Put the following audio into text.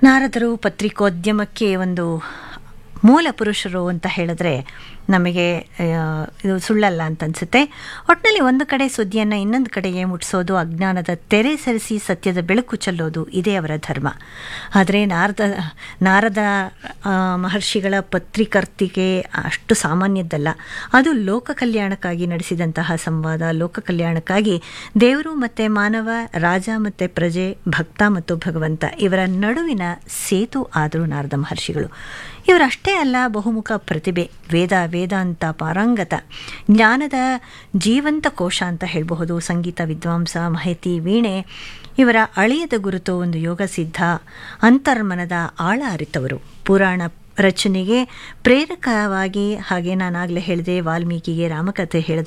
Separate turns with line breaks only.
ನಾರದರು ಪತ್ರಿಕೋದ್ಯಮಕ್ಕೆ ಒಂದು ಮೂಲ ಪುರುಷರು ಅಂತ ಹೇಳಿದ್ರೆ ನಮಗೆ ಆ, ಇದು ಸುಳ್ಳಲ್ಲ ಅಂತ ಅನಿಸುತ್ತೆ ಒಟ್ಟಿನಲ್ಲಿ ಒಂದು ಕಡೆ ಸುದ್ದಿಯನ್ನು ಇನ್ನೊಂದು ಕಡೆಗೆ ಮುಟ್ಟಿಸೋದು ಅಜ್ಞಾನದ ತೆರೆ ಸರಿಸಿ ಸತ್ಯದ ಬೆಳಕು ಚೆಲ್ಲೋದು ಇದೇ ಅವರ ಧರ್ಮ ಆದರೆ ನಾರದ ನಾರದ ಆ, ಮಹರ್ಷಿಗಳ ಪತ್ರಿಕರ್ತಿಗೆ ಅಷ್ಟು ಸಾಮಾನ್ಯದ್ದಲ್ಲ ಅದು ಲೋಕ ಕಲ್ಯಾಣಕ್ಕಾಗಿ ನಡೆಸಿದಂತಹ ಸಂವಾದ ಲೋಕ ಕಲ್ಯಾಣಕ್ಕಾಗಿ ದೇವರು ಮತ್ತು ಮಾನವ ರಾಜ ಮತ್ತು ಪ್ರಜೆ ಭಕ್ತ ಮತ್ತು ಭಗವಂತ ಇವರ ನಡುವಿನ ಸೇತು ಆದರು ನಾರದ ಮಹರ್ಷಿಗಳು ಇವರಷ್ಟೇ ಅಲ್ಲ ಬಹುಮುಖ ಪ್ರತಿಭೆ ವೇದ ವೇದಾಂತ ಪಾರಂಗತ ಜ್ಞಾನದ ಜೀವಂತ ಕೋಶ ಅಂತ ಹೇಳಬಹುದು ಸಂಗೀತ ವಿದ್ವಾಂಸ ಮಾಹಿತಿ ವೀಣೆ ಇವರ ಅಳಿಯದ ಗುರುತು ಒಂದು ಯೋಗ ಸಿದ್ಧ ಅಂತರ್ಮನದ ಆಳ ಅರಿತವರು ಪುರಾಣ ರಚನೆಗೆ ಪ್ರೇರಕವಾಗಿ ಹಾಗೆ ನಾನಾಗಲೇ ಹೇಳಿದೆ ವಾಲ್ಮೀಕಿಗೆ ರಾಮಕಥೆ ಹೇಳಿದ